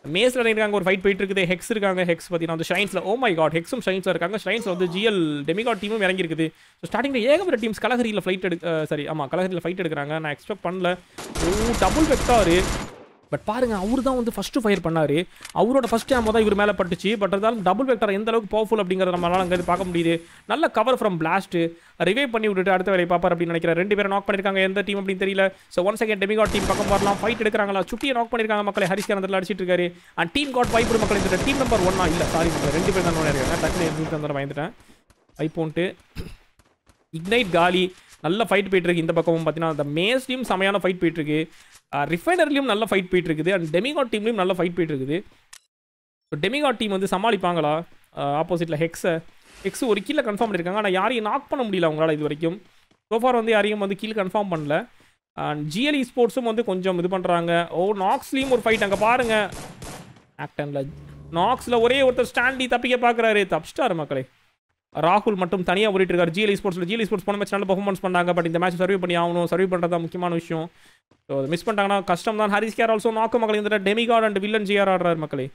மேஸில் இருக்காங்க ஒரு ஃபைட் போயிட்டு இருக்குது ஹெக்ஸ் இருக்காங்க ஹெக்ஸ் பார்த்தீங்கன்னா வந்து ஷைன்ஸில் ஓ மை காட் ஹெக்ஸும் ஷைன்ஸில் இருக்காங்க ஷைன்ஸில் வந்து ஜிஎல் டெமிகாட் டீமும் இறங்கி இருக்குது ஸோ ஸ்டார்டிங்கில் ஏகப்பட்ட டீம்ஸ் கலகரியில் ஃப்ளைட் எடு சாரி ஆமாம் கலகரியில் ஃபைட் எடுக்கிறாங்க நான் எக்ஸ்பெக்ட் பண்ணல ஓ டபுள் வெக்டாரு பட் பாருங்க அவர் தான் வந்து ஃபர்ஸ்ட் ஃபயர் பண்ணாரு அவரோட ஃபர்ஸ்ட் ஆமோ தான் இவர் மேலே பட்டுச்சு பட் இருந்தாலும் டபுள் வெக்டர் எந்த அளவுக்கு பவர்ஃபுல் அப்படிங்கிறத நம்மளால அங்கே பார்க்க முடியுது நல்ல கவர் ஃப்ரம் பிளாஸ்ட் ரிவைவ் பண்ணி விட்டுட்டு அடுத்த வேலையை பார்ப்பார் அப்படின்னு நினைக்கிறேன் ரெண்டு பேரும் நாக் பண்ணிருக்காங்க எந்த டீம் அப்படின்னு தெரியல so one second Demigod team பக்கம் வரலாம் ஃபைட் எடுக்கிறாங்களா சுட்டியை நாக் பண்ணிருக்காங்க மக்களை ஹரிஷ் கானத்தில் அடிச்சிட்டு இருக்காரு அண்ட் டீம் காட் வைப்பு மக்கள் இந்த டீம் நம்பர் ஒன்னா இல்லை சாரி மக்கள் ரெண்டு பேர் தான் இருக்காங்க டக்குனு எதுக்கு தந்துட பயந்துட்டேன் வைப்போன்ட்டு இக்னைட் காலி நல்ல ஃபைட் போயிட்டு இருக்கு இந்த பக்கமும் பார்த்தீங்கன்னா அந்த மேஸ் டீம் செமையான ஃபைட் போயிட்டு இருக்கு ரிஃபைனர்லையும் நல்ல ஃபைட் போயிட்டு இருக்குது அண்ட் டெமிகாட் டீம்லையும் நல்ல ஃபைட் போயிட்டு இருக்குது ஸோ டெமிகாட் டீம் வந்து சமாளிப்பாங்களா ஆப்போசிட்டில் ஹெக்ஸை ஹெக்ஸ் ஒரு கீழே கன்ஃபார்ம் பண்ணியிருக்காங்க ஆனால் யாரையும் நாக் பண்ண முடியல அவங்களால இது வரைக்கும் சோஃபார் வந்து யாரையும் வந்து கீழே கன்ஃபார்ம் பண்ணல அண்ட் ஜிஎல்இ ஸ்போர்ட்ஸும் வந்து கொஞ்சம் இது பண்ணுறாங்க ஓ நாக்ஸ்லேயும் ஒரு ஃபைட் அங்கே பாருங்க ஆக்டனில் நாக்ஸில் ஒரே ஒருத்தர் ஸ்டாண்டி தப்பிக்க பார்க்குறாரு தப்பிச்சிட்டாரு மக்களே ராகுல் மட்டும் தனியாக ஓடிட்டு இருக்காரு ஜிஎல்இ ஸ்போர்ட்ஸில் ஜிஎல்இ ஸ்போர்ட்ஸ் போன மேட்ச் நல்ல பர்ஃபார்மன்ஸ் பண்ணாங்க பட் இந்த மேட்ச் சர்வ் பண்ணி ஆகணும் சர்வ் பண்ணுறது தான் முக்கியமான விஷயம் ஸோ அதை மிஸ் பண்ணிட்டாங்கன்னா கஷ்டம் தான் ஹரிஸ் கேர் ஆல்சோ நாக்கு மக்கள் இந்த டெமிகாட் அண்ட் வில்லன் ஜிஆர் ஆடுறாரு மக்களே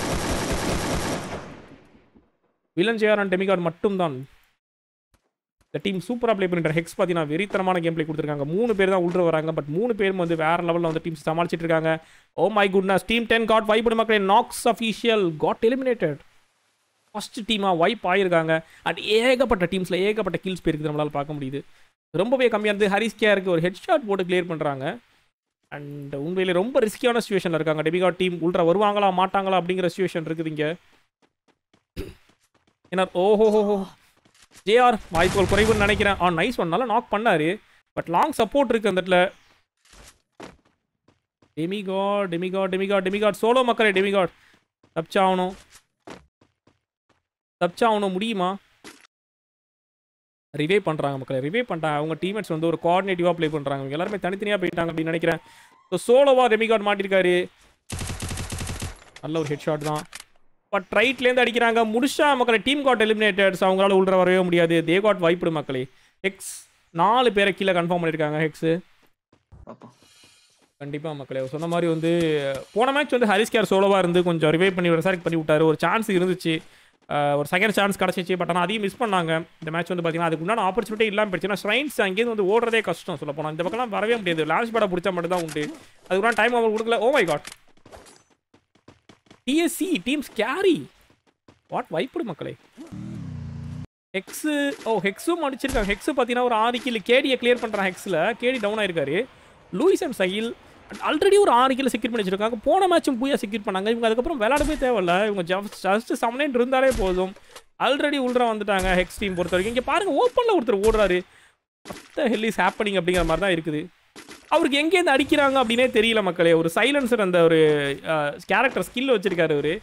வில்லன் ஜிஆர் அண்ட் டெமிகாட் மட்டும்தான் இந்த டீம் சூப்பராக ப்ளே பண்ணிட்டு ஹெக்ஸ் பார்த்தீங்கன்னா வெறித்தனமான கேம் ப்ளே கொடுத்துருக்காங்க மூணு பேர் தான் உள்ள வராங்க பட் மூணு பேரும் வந்து வேற லெவலில் வந்து டீம் சமாளிச்சிட்டு இருக்காங்க oh my goodness team ten god vibe மக்களே Knox official god eliminated first டீமாக வைப் ஆயிருக்காங்க அண்ட் ஏகப்பட்ட டீம்ஸில் ஏகப்பட்ட கில்ஸ் போயிருக்குது நம்மளால் பார்க்க முடியுது ரொம்பவே கம்மியாக இருந்து ஹரிஸ் கேருக்கு ஒரு ஹெட் ஷாட் போட்டு கிளியர் பண்ணுறாங்க அண்ட் உண்மையிலே ரொம்ப ரிஸ்கியான சுச்சுவேஷனில் இருக்காங்க டெபிகா டீம் உள்ற வருவாங்களா மாட்டாங்களா அப்படிங்கிற சுச்சுவேஷன் இருக்குது இங்கே ஏன்னா ஓஹோஹோ ஜேஆர் வாய்ப்புகள் குறைவுன்னு நினைக்கிறேன் ஆ நைஸ் ஒன் நல்லா நாக் பண்ணாரு பட் லாங் சப்போர்ட் இருக்குது அந்த இடத்துல Demigod Demigod Demigod Demigod solo மக்களே டெமிகாட் தப்பிச்சாகணும் தப்பிச்சாகணும் முடியுமா ரிவே பண்ணுறாங்க மக்களை ரிவே பண்ணுறாங்க அவங்க டீமேட்ஸ் வந்து ஒரு கோஆர்டினேட்டிவாக ப்ளே பண்ணுறாங்க இவங்க எல்லாருமே தனித்தனியாக போயிட்டாங்க அப்படின்னு நினைக்கிறேன் ஸோ சோலோவா ரெமிகார்ட் மாட்டிருக்காரு நல்ல ஒரு ஹெட் ஷாட் தான் பட் ரைட்லேருந்து அடிக்கிறாங்க முடிச்சா மக்களை டீம் காட் எலிமினேட்டட்ஸ் அவங்களால உள்ள வரவே முடியாது தே காட் வாய்ப்பிடு மக்களே ஹெக்ஸ் நாலு பேரை கீழே கன்ஃபார்ம் பண்ணியிருக்காங்க ஹெக்ஸு பார்ப்போம் கண்டிப்பாக மக்களே சொன்ன மாதிரி வந்து போன மேட்ச் வந்து ஹரிஸ் கேர் சோலோவாக இருந்து கொஞ்சம் ரிவைவ் பண்ணி ரெசார்ட் பண்ணி விட்டாரு ஒரு சான்ஸ் இருந்துச்சு அஹ் ஒரு செகண்ட் சான்ஸ் கிடச்சிச்சு பட் ஆனால் அதையும் மிஸ் பண்ணாங்க இந்த மேட்ச் வந்து பார்த்தீங்கன்னா அதுக்கு உண்டான ஆப்பர்ச்சுனிட்டி இல்லாமல் போயிடுச்சு ஏன்னா ஸ்ட்ரைன்ஸ் அங்கேருந்து வந்து ஓடுறதே கஷ்டம் சொல்ல போனால் இந்த பக்கம்லாம் வரவே முடியாது லான்ச் பேடை பிடிச்சா மட்டும் தான் உண்டு அதுக்கு டைம் அவர் கொடுக்கல oh my god DSC teams carry what வைப்புடு மக்களே ஹெக்ஸு ஓ ஹெக்ஸும் அடிச்சிருக்காங்க ஹெக்ஸு பார்த்தீங்கன்னா ஒரு ஆறு கிலோ கேடியை கிளியர் பண்ணுறான் ஹெக்ஸில் கேடி டவுன் ஆயிருக்காரு லூயிஸ் அண்ட் சகில் ஆல்ரெடி ஒரு ஆறு கிலோ செக்யூர் பண்ணி வச்சிருக்காங்க போன மேட்சும் பூயா செக்யூர் பண்ணாங்க இவங்க அதுக்கப்புறம் விளையாடவே தேவையில்ல இவங்க ஜஸ்ட் ஜஸ்ட் சமனேன் இருந்தாலே போதும் ஆல்ரெடி உள்ள வந்துட்டாங்க ஹெக்ஸ் டீம் பொறுத்த வரைக்கும் இங்கே பாருங்க ஓப்பனில் ஒருத்தர் ஓடுறாரு மொத்த ஹெல் இஸ் ஹேப்பனிங் அப்படிங்கிற மாதிரி தான் இருக்குது அவருக்கு எங்கேருந்து அடிக்கிறாங்க அப்படின்னே தெரியல மக்களே ஒரு சைலன்சர் அந்த ஒரு கேரக்டர் ஸ்கில் வச்சிருக்காரு அவரு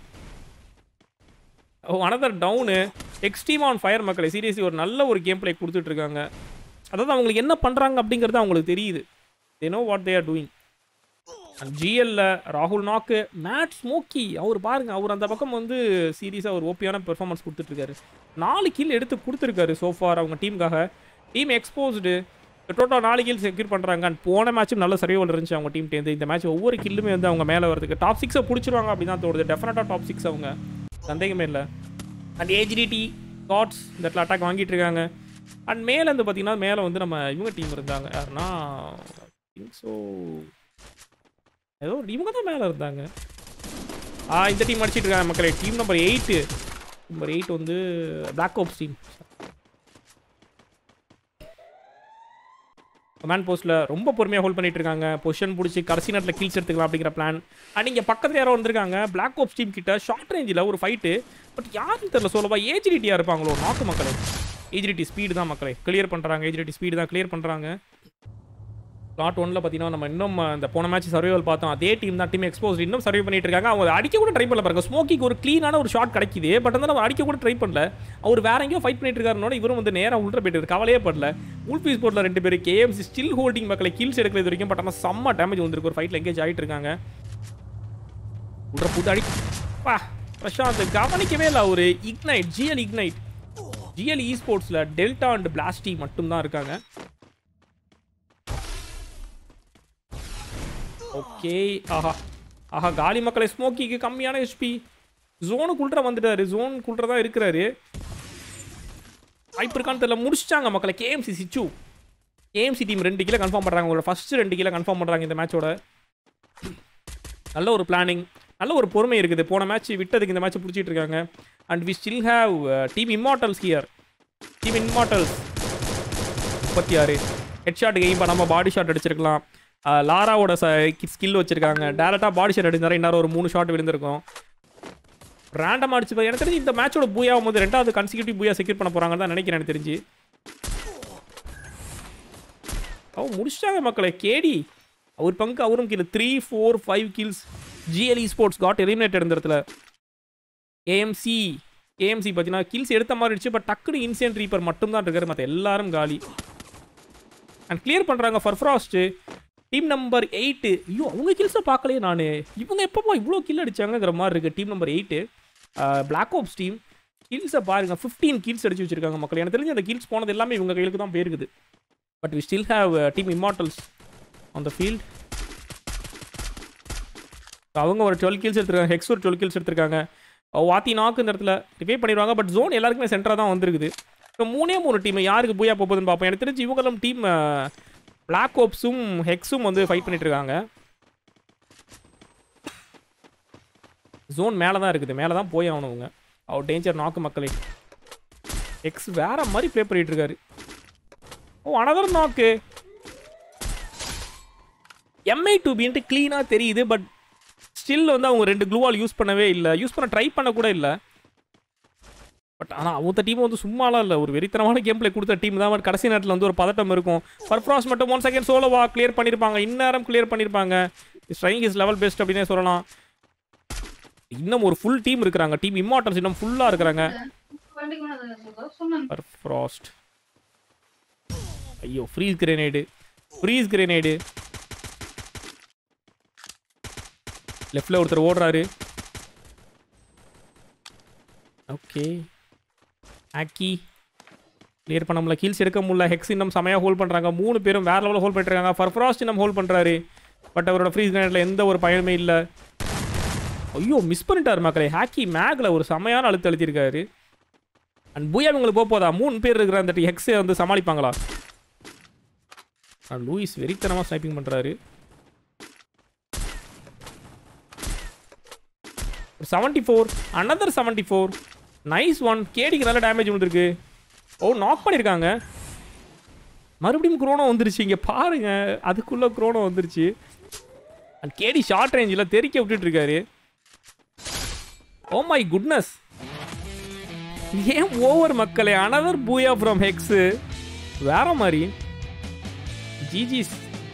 oh another down extreme on fire மக்களை சீரியஸ்லி ஒரு நல்ல ஒரு கேம் பிளே கொடுத்துட்டு இருக்காங்க அதாவது அவங்களுக்கு என்ன பண்ணுறாங்க அப்படிங்கிறது அவங்களுக்கு தெரியுது they know what they are doing ஜிஎல்ல ராகுல் நாக்கு மேட் ஸ்மோக்கி அவர் பாருங்க அவர் அந்த பக்கம் வந்து சீரியஸாக ஒரு ஓப்பியான பெர்ஃபார்மன்ஸ் கொடுத்துட்ருக்காரு நாலு கில் எடுத்து கொடுத்துருக்காரு சோஃபார் அவங்க டீமுக்காக டீம் எக்ஸ்போஸ்டு டோட்டல் நாலு கில் செக்யூர் பண்ணுறாங்க அண்ட் போன மேட்சும் நல்ல சர்வைவல் இருந்துச்சு அவங்க டீம் டேந்து இந்த மேட்ச் ஒவ்வொரு கில்லுமே வந்து அவங்க மேலே வரதுக்கு டாப் சிக்ஸை பிடிச்சிருவாங்க அப்படின்னு தான் தோணுது டெஃபினட்டாக டாப் சிக்ஸ் அவங்க சந்தேகமே இல்லை அண்ட் ஏஜிடிடி காட்ஸ் இந்த இடத்துல அட்டாக் வாங்கிட்டு இருக்காங்க அண்ட் மேலே வந்து பார்த்தீங்கன்னா மேலே வந்து நம்ம இவங்க டீம் இருந்தாங்க யாருன்னா திங்க் ஸோ ஏதோ ஒரு இவங்க தான் மேலே இருந்தாங்க ஆ இந்த டீம் அடிச்சிட்டு இருக்காங்க மக்களே team number eight number eight வந்து பிளாக் ஓப்ஸ் டீம் கமாண்ட் போஸ்ட்டில் ரொம்ப பொறுமையாக ஹோல்ட் பண்ணிட்டு இருக்காங்க பொசிஷன் பிடிச்சி கடைசி நேரத்தில் கீழ்ஸ் எடுத்துக்கலாம் அப்படிங்கிற பிளான் அண்ட் இங்கே பக்கத்தில் யாரோ வந்திருக்காங்க பிளாக் ஓப்ஸ் டீம் கிட்ட ஷார்ட் ரேஞ்சில் ஒரு ஃபைட்டு பட் யாருன்னு தெரியல சொல்லவா ஏஜிடிட்டியாக இருப்பாங்களோ நாக்கு மக்களே ஏஜிடிட்டி ஸ்பீடு தான் மக்களே கிளியர் பண்ணுறாங்க ஏஜிடிட்டி ஸ்பீடு தான் கிளியர் பண்ணுறாங்க ஸ்லாட் ஒன்ல பார்த்தீங்கன்னா நம்ம இன்னும் இந்த போன மேட்ச் சர்வைவல் பார்த்தோம் அதே டீம் தான் டீம் எக்ஸ்போஸ் இன்னும் சர்வை பண்ணிட்டு இருக்காங்க அவங்க அடிக்க கூட ட்ரை பண்ணல பாருங்க ஸ்மோக்கிக்கு ஒரு க்ளீனான ஒரு ஷாட் கிடைக்குது பட் வந்து நம்ம அடிக்க கூட ட்ரை பண்ணல அவர் வேற எங்கேயோ ஃபைட் பண்ணிட்டு இருக்காருனோட இவரும் வந்து நேராக உள்ள போயிட்டு கவலையே படல உல்பி ஸ்போர்ட்ல ரெண்டு பேர் கேஎம்சி ஸ்டில் ஹோல்டிங் மக்களை கீல்ஸ் எடுக்கிறது வரைக்கும் பட் ஆனால் செம்ம டேமேஜ் வந்திருக்கு ஒரு ஃபைட்ல எங்கேஜ் ஆகிட்டு இருக்காங்க உள்ள புது அடி பா பிரசாந்த் கவனிக்கவே இல்லை ஒரு ignite GL ignite GL E ஸ்போர்ட்ஸில் டெல்டா அண்ட் பிளாஸ்டி மட்டும்தான் இருக்காங்க ஓகே ஆஹா ஆஹா காலி மக்களை ஸ்மோக்கிக்கு கம்மியான ஹெச்பி ஜோனுக்குள்ற வந்துட்டாரு ஜோனுக்குள்ற தான் இருக்கிறாரு வாய்ப்பு இருக்கான்னு தெரியல முடிச்சிட்டாங்க மக்களை கேஎம்சி சிச்சு கேஎம்சி டீம் ரெண்டு கிலோ கன்ஃபார்ம் பண்ணுறாங்க உங்களோட ஃபர்ஸ்ட் ரெண்டு கிலோ கன்ஃபார்ம் பண்ணுறாங்க இந்த மேட்சோட நல்ல ஒரு பிளானிங் நல்ல ஒரு பொறுமை இருக்குது போன மேட்ச் விட்டதுக்கு இந்த மேட்ச் பிடிச்சிட்டு இருக்காங்க and we still have team immortals here team immortals முப்பத்தி ஆறு ஹெட் ஷாட் எய்ம் பண்ணாமல் பாடி ஷாட் அடிச்சிருக்கலாம் அஹ் லாராவோட ஸ்கில் வச்சிருக்காங்க டேரெக்டாக பாடி ஷாட் அடிச்சாரு இன்னொரு ஒரு மூணு ஷாட் விழுந்திருக்கும் ரேண்டமாக அடிச்சு பா- எனக்கு தெரிஞ்சு இந்த மேட்சோட பூயாவும் போது ரெண்டாவது கன்சிக்யூட்டிவ் பூயா செக்யூர் பண்ண போகிறாங்கன்னு தான் நினைக்கிறேன் எனக்கு தெரிஞ்சு ஓ முடிச்சிட்டாங்க மக்களே கேடி அவர் பங்கு அவரும் கீழே three four five kills GLE sports got eliminated இந்த இடத்துல ஏஎம்சி ஏஎம்சி பார்த்தீங்கன்னா கில்ஸ் எடுத்த மாதிரி இருந்துச்சு பட் டக்குனு இன்சியன்ட் ரீப்பர் மட்டும் தான் இருக்காரு மற்ற எல்லாரும் காலி அண்ட் கிளியர் பண்ணுறாங்க ஃபர்ஃப்ராஸ்ட்டு டீம் நம்பர் எயிட்டு ஐயோ அவங்க கில்ஸை பார்க்கலையே நான் இவங்க எப்பப்போ இவ்வளோ கில் அடிச்சாங்கங்கிற மாதிரி இருக்குது team number eight black ops team கில்ஸை பாருங்க 15 கில்ஸ் அடிச்சு வச்சிருக்காங்க மக்கள் எனக்கு தெரிஞ்சு அந்த கில்ஸ் போனது எல்லாமே இவங்க கையிலுக்கு தான் போயிருக்குது but we still have team immortals on the field அவங்க ஒரு டுவெல் கில்ஸ் எடுத்திருக்காங்க ஹெக்ஸ் ஒரு டுவெல் கில்ஸ் எடுத்திருக்காங்க வாத்தி நாக்கு இந்த இடத்துல ரிவே பண்ணிடுவாங்க பட் ஜோன் எல்லாருக்குமே சென்டராக தான் வந்திருக்குது இப்போ மூணே மூணு டீம் யாருக்கு பூயா போகுதுன்னு பார்ப்போம் எனக்கு தெரிஞ்சு இவங்களும் டீம் பிளாக் ஓப்ஸும் ஹெக்ஸும் வந்து ஃபைட் பண்ணிட்டு இருக்காங்க ஜோன் மேலே தான் இருக்குது மேலே தான் போய் ஆகணும் அவங்க அவர் டேஞ்சர் நாக்கு மக்களே எக்ஸ் வேற மாதிரி ப்ளே பண்ணிட்டு இருக்காரு ஓ அனதர் நாக்கு எம்ஐ டூ பின்ட்டு க்ளீனாக தெரியுது பட் ஸ்டில் வந்து அவங்க ரெண்டு க்ளூவால் யூஸ் பண்ணவே இல்லை யூஸ் பண்ண ட்ரை பண்ண கூட இல்லை பட் ஆனால் அவங்க டீம் வந்து சும்மாலாம் இல்லை ஒரு வெறித்தனமான கேம் பிளே கொடுத்த டீம் தான் பட் கடைசி நேரத்தில் வந்து ஒரு பதட்டம் இருக்கும் பர்ஃப்ராஸ் மட்டும் ஒன் செகண்ட் சோலோவா கிளியர் பண்ணியிருப்பாங்க இந்நேரம் கிளியர் பண்ணியிருப்பாங்க ஸ்ட்ரைங் இஸ் லெவல் பெஸ்ட் அப்படின்னே சொல்லலாம் இன்னும் ஒரு ஃபுல் டீம் இருக்கிறாங்க டீம் இம்மார்டல்ஸ் இன்னும் ஃபுல்லாக இருக்கிறாங்க பர்ஃப்ராஸ்ட் ஐயோ ஃப்ரீஸ் கிரேனேடு ஃப்ரீஸ் கிரேனேடு லெஃப்டில் ஒருத்தர் ஓடுறாரு ஓகே ஆக்கி கிளியர் பண்ண முடியல கீல்ஸ் எடுக்க முடியல ஹெக்ஸ் இன்னும் செமையாக ஹோல்ட் பண்ணுறாங்க மூணு பேரும் வேற லெவலில் ஹோல்ட் பண்ணிருக்காங்க ஃபர்ஃப்ராஸ்ட் இன்னும் ஹோல்ட் பண்ணுறாரு பட் அவரோட ஃப்ரீஸ் கிரேனேட்டில் எந்த ஒரு பயனுமே இல்லை ஐயோ மிஸ் பண்ணிட்டாரு மக்களே ஹாக்கி மேக்ல ஒரு செமையான அழுத்து அழுத்திருக்காரு அண்ட் பூயா இவங்களுக்கு போக போதா மூணு பேர் இருக்கிற அந்த ஹெக்ஸை வந்து சமாளிப்பாங்களா அண்ட் லூயிஸ் வெறித்தனமாக ஸ்னைப்பிங் பண்ணுறாரு seventy four another seventy four nice one கேடிக்கு நல்ல டேமேஜ் விழுந்திருக்கு ஓ நாக் பண்ணியிருக்காங்க மறுபடியும் குரோனோ வந்துருச்சு இங்கே பாருங்க அதுக்குள்ளே குரோனோ வந்துருச்சு அண்ட் கேடி ஷார்ட் ரேஞ்சில் தெறிக்க விட்டுட்டு இருக்காரு ஓ மை குட்னஸ் ஏன் ஓவர் மக்களே அனதர் பூயா ஃப்ரம் ஹெக்ஸு வேற மாதிரி ஜிஜிஸ்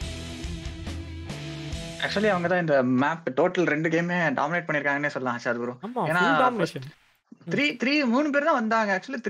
ஆக்சுவலி அவங்க தான் இந்த மேப் டோட்டல் ரெண்டு கேமே டாமினேட் பண்ணிருக்காங்கன்னே சொல்லலாம் சார் ப்ரோ ஆமா ஏன்னா ஃபுல் டாமினேஷன் த்ரீ த்ரீ மூணு பேர் தான் வந்தாங்க ஆக்சுவலி